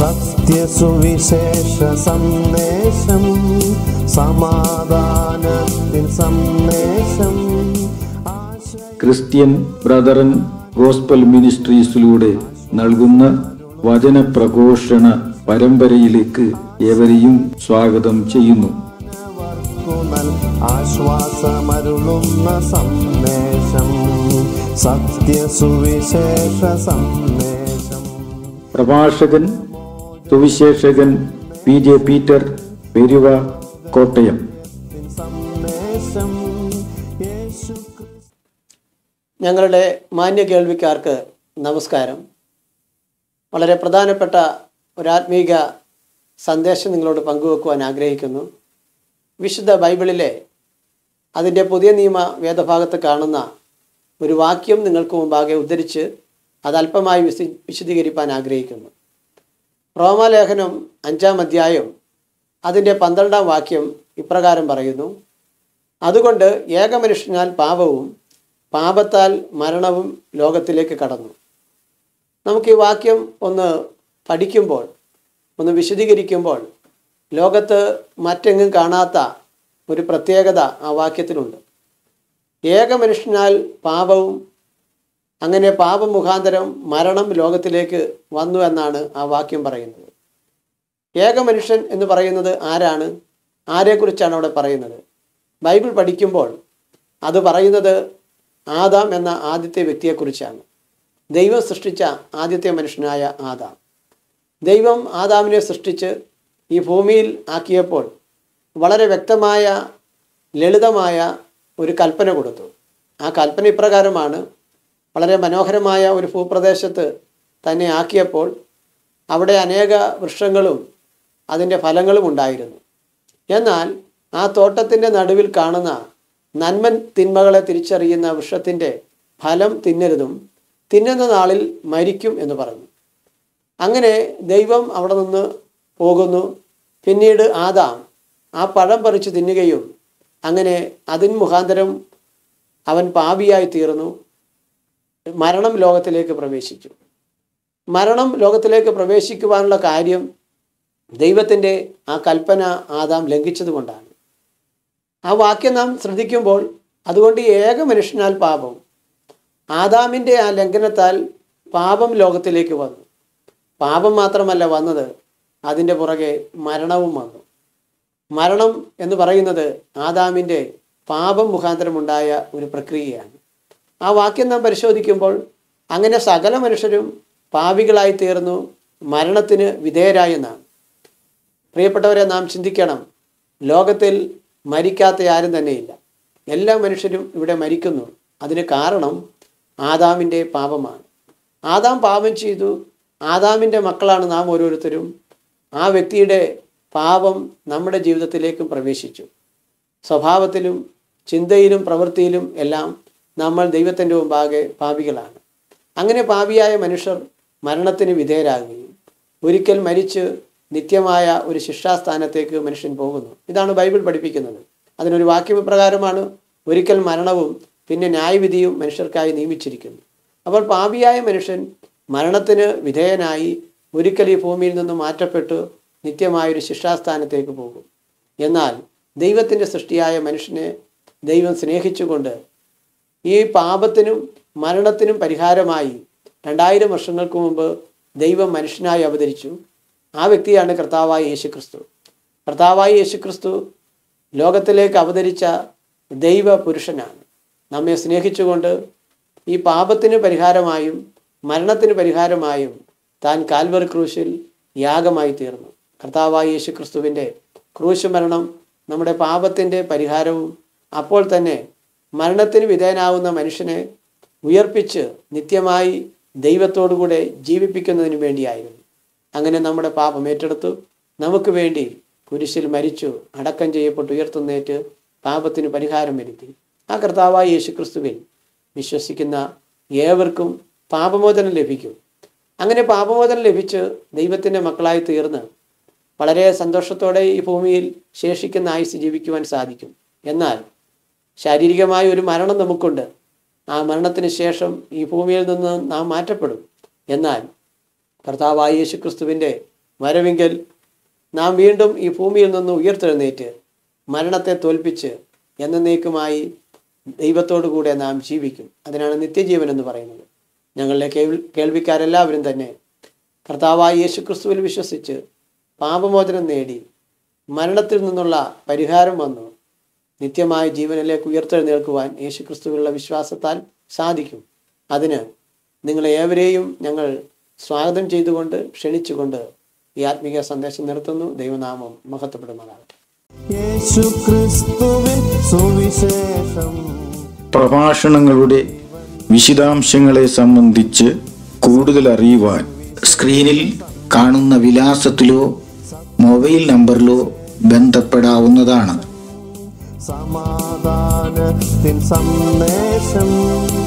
സത്യസുവിശേഷ സന്ദേശം സമാധാനത്തിൻ സന്ദേശം ആശ ക്രിസ്ത്യൻ ബ്രദറൻ ഗോസ്പൽ മിനിസ്ട്രീസിലൂടെ നൽകുന്ന വചന പ്രഘോഷണ പരമ്പരയിലേക്ക് ഏവരെയും സ്വാഗതം ചെയ്യുന്നു വർക്കുനൽ ആശ്വാസമരുളുന്ന സന്ദേശം സത്യസുവിശേഷ സന്ദേശം പ്രഭാഷകൻ സുവിശേഷകൻ P J Peter Peruva Kottayam സന്ദേശം യേശു ഞങ്ങളുടെ മാന്യ കേൾവിക്കാർക്ക് നമസ്കാരം വളരെ പ്രധാനപ്പെട്ട ഒരാത്മീക സന്ദേശം നിങ്ങളോട് പങ്കുവെക്കുവാൻ ആഗ്രഹിക്കുന്നു വിശുദ്ധ ബൈബിളിലെ അതിൻ്റെ പുതിയ നിയമ വേദഭാഗത്ത് കാണുന്ന ഒരു വാക്യം നിങ്ങൾക്ക് മുമ്പാകെ ഉദ്ധരിച്ച് അത് അല്പമായി വിശി വിശദീകരിപ്പാൻ ആഗ്രഹിക്കുന്നു റോമാലേഖനം അഞ്ചാം അധ്യായം അതിൻ്റെ പന്ത്രണ്ടാം വാക്യം ഇപ്രകാരം പറയുന്നു അതുകൊണ്ട് ഏകമനുഷ്യനാൽ പാപവും പാപത്താൽ മരണവും ലോകത്തിലേക്ക് കടന്നു നമുക്ക് ഈ വാക്യം ഒന്ന് പഠിക്കുമ്പോൾ ഒന്ന് വിശദീകരിക്കുമ്പോൾ ലോകത്ത് മറ്റെങ്ങും കാണാത്ത ഒരു പ്രത്യേകത ആ വാക്യത്തിലുണ്ട് ഏകമനുഷ്യനാൽ പാപവും അങ്ങനെ പാപം മുഖാന്തരം മരണം ലോകത്തിലേക്ക് വന്നു എന്നാണ് ആ വാക്യം പറയുന്നത് ഏകമനുഷ്യൻ എന്ന് പറയുന്നത് ആരാണ് ആരെക്കുറിച്ചാണ് അവിടെ പറയുന്നത് ബൈബിൾ പഠിക്കുമ്പോൾ അത് പറയുന്നത് ആദാം എന്ന ആദ്യത്തെ വ്യക്തിയെക്കുറിച്ചാണ് ദൈവം സൃഷ്ടിച്ച ആദ്യത്തെ മനുഷ്യനായ ആദാം ദൈവം ആദാമിനെ സൃഷ്ടിച്ച് ഈ ഭൂമിയിൽ ആക്കിയപ്പോൾ വളരെ വ്യക്തമായ ലളിതമായ ഒരു കൽപ്പന കൊടുത്തു ആ കൽപ്പന ഇപ്രകാരമാണ് വളരെ മനോഹരമായ ഒരു ഭൂപ്രദേശത്ത് തന്നെ ആക്കിയപ്പോൾ അവിടെ അനേക വൃക്ഷങ്ങളും അതിൻ്റെ ഫലങ്ങളും ഉണ്ടായിരുന്നു എന്നാൽ ആ തോട്ടത്തിൻ്റെ നടുവിൽ കാണുന്ന നന്മൻ തിന്മകളെ തിരിച്ചറിയുന്ന വൃക്ഷത്തിൻ്റെ ഫലം തിന്നരുതും തിന്നുന്ന നാളിൽ മരിക്കും എന്ന് പറഞ്ഞു അങ്ങനെ ദൈവം അവിടെ നിന്ന് പോകുന്നു പിന്നീട് ആദാം ആ പഴം പറിച്ച് തിന്നുകയും അങ്ങനെ അതിന് മുഖാന്തരം അവൻ പാപിയായി തീർന്നു മരണം ലോകത്തിലേക്ക് പ്രവേശിച്ചു മരണം ലോകത്തിലേക്ക് പ്രവേശിക്കുവാനുള്ള കാര്യം ദൈവത്തിൻ്റെ ആ കൽപ്പന ആദാം ലംഘിച്ചതുകൊണ്ടാണ് ആ വാക്യം നാം ശ്രദ്ധിക്കുമ്പോൾ അതുകൊണ്ട് ഏക മനുഷ്യനാൽ പാപം ആദാമിൻ്റെ ആ ലംഘനത്താൽ പാപം ലോകത്തിലേക്ക് വന്നു പാപം മാത്രമല്ല വന്നത് അതിൻ്റെ പുറകെ മരണവും വന്നു മരണം എന്ന് പറയുന്നത് ആദാമിൻ്റെ പാപം മുഖാന്തരമുണ്ടായ ഒരു പ്രക്രിയയാണ് ആ വാക്യം നാം പരിശോധിക്കുമ്പോൾ അങ്ങനെ സകല മനുഷ്യരും പാപികളായി തീർന്നു മരണത്തിന് വിധേയരായെന്നാണ് പ്രിയപ്പെട്ടവരെ നാം ചിന്തിക്കണം ലോകത്തിൽ മരിക്കാത്ത ആരും തന്നെയില്ല എല്ലാ മനുഷ്യരും ഇവിടെ മരിക്കുന്നു അതിന് കാരണം ആദാമിൻ്റെ പാപമാണ് ആദാം പാപം ചെയ്തു ആദാമിൻ്റെ മക്കളാണ് നാം ഓരോരുത്തരും ആ വ്യക്തിയുടെ പാപം നമ്മുടെ ജീവിതത്തിലേക്കും പ്രവേശിച്ചു സ്വഭാവത്തിലും ചിന്തയിലും പ്രവൃത്തിയിലും എല്ലാം നമ്മൾ ദൈവത്തിൻ്റെ മുമ്പാകെ പാപികളാണ് അങ്ങനെ പാപിയായ മനുഷ്യർ മരണത്തിന് വിധേയരാകുകയും ഒരിക്കൽ മരിച്ച് നിത്യമായ ഒരു ശിക്ഷാസ്ഥാനത്തേക്ക് മനുഷ്യൻ പോകുന്നു ഇതാണ് ബൈബിൾ പഠിപ്പിക്കുന്നത് അതിനൊരു വാക്യം ഇപ്രകാരമാണ് ഒരിക്കൽ മരണവും പിന്നെ ന്യായവിധിയും മനുഷ്യർക്കായി നിയമിച്ചിരിക്കുന്നു അപ്പോൾ പാപിയായ മനുഷ്യൻ മരണത്തിന് വിധേയനായി ഒരിക്കൽ ഈ ഭൂമിയിൽ നിന്ന് മാറ്റപ്പെട്ടു നിത്യമായൊരു ശിക്ഷാസ്ഥാനത്തേക്ക് പോകും എന്നാൽ ദൈവത്തിൻ്റെ സൃഷ്ടിയായ മനുഷ്യനെ ദൈവം സ്നേഹിച്ചുകൊണ്ട് ഈ പാപത്തിനും മരണത്തിനും പരിഹാരമായി രണ്ടായിരം വർഷങ്ങൾക്ക് മുമ്പ് ദൈവം മനുഷ്യനായി അവതരിച്ചു ആ വ്യക്തിയാണ് കർത്താവായ യേശുക്രിസ്തു കർത്താവായ യേശുക്രിസ്തു ലോകത്തിലേക്ക് അവതരിച്ച ദൈവ പുരുഷനാണ് നമ്മെ സ്നേഹിച്ചുകൊണ്ട് ഈ പാപത്തിന് പരിഹാരമായും മരണത്തിന് പരിഹാരമായും താൻ കാൽവർ ക്രൂശിൽ യാഗമായി തീർന്നു കർത്താവായ യേശുക്രിസ്തുവിൻ്റെ ക്രൂശ് മരണം നമ്മുടെ പാപത്തിൻ്റെ പരിഹാരവും അപ്പോൾ തന്നെ മരണത്തിന് വിധേയനാവുന്ന മനുഷ്യനെ ഉയർപ്പിച്ച് നിത്യമായി ദൈവത്തോടുകൂടെ ജീവിപ്പിക്കുന്നതിന് വേണ്ടിയായിരുന്നു അങ്ങനെ നമ്മുടെ പാപം ഏറ്റെടുത്തു നമുക്ക് വേണ്ടി കുരിശിൽ മരിച്ചു അടക്കം ചെയ്യപ്പെട്ട് ഉയർത്തുന്നേറ്റ് പാപത്തിന് പരിഹാരം വരുത്തി ആ കർത്താവായ യേശുക്രിസ്തുവിൽ വിശ്വസിക്കുന്ന ഏവർക്കും പാപമോചനം ലഭിക്കും അങ്ങനെ പാപമോചനം ലഭിച്ച് ദൈവത്തിൻ്റെ മക്കളായി തീർന്ന് വളരെ സന്തോഷത്തോടെ ഈ ഭൂമിയിൽ ശേഷിക്കുന്ന ആയുസ് ജീവിക്കുവാൻ സാധിക്കും എന്നാൽ ശാരീരികമായ ഒരു മരണം നമുക്കുണ്ട് ആ മരണത്തിന് ശേഷം ഈ ഭൂമിയിൽ നിന്ന് നാം മാറ്റപ്പെടും എന്നാൽ കർത്താവായ യേശുക്രിസ്തുവിൻ്റെ വരവെങ്കിൽ നാം വീണ്ടും ഈ ഭൂമിയിൽ നിന്ന് ഉയർത്തെഴുന്നേറ്റ് മരണത്തെ തോൽപ്പിച്ച് എന്നേക്കുമായി ദൈവത്തോടു കൂടെ നാം ജീവിക്കും അതിനാണ് നിത്യജീവൻ എന്ന് പറയുന്നത് ഞങ്ങളുടെ കേൾ കേൾവിക്കാരെല്ലാവരും തന്നെ കർത്താവായ യേശു ക്രിസ്തുവിൽ വിശ്വസിച്ച് പാപമോചനം നേടി മരണത്തിൽ നിന്നുള്ള പരിഹാരം വന്നു നിത്യമായ ജീവനിലേക്ക് ഉയർത്തെഴുന്നേൽക്കുവാൻ യേശു ക്രിസ്തുവിലുള്ള വിശ്വാസത്താൽ സാധിക്കും അതിന് നിങ്ങളെ ഏവരെയും ഞങ്ങൾ സ്വാഗതം ചെയ്തുകൊണ്ട് ക്ഷണിച്ചുകൊണ്ട് ഈ ആത്മീയ സന്ദേശം നിർത്തുന്നു ദൈവനാമം മഹത്വപ്പെടുന്നതാകട്ടെ യേശു ക്രിസ്തുവിൻ സുവിശേഷം പ്രഭാഷണങ്ങളുടെ വിശദാംശങ്ങളെ സംബന്ധിച്ച് കൂടുതൽ അറിയുവാൻ സ്ക്രീനിൽ കാണുന്ന വിലാസത്തിലോ മൊബൈൽ നമ്പറിലോ ബന്ധപ്പെടാവുന്നതാണ് സമാധാനത്തിൻ സന്ദേശം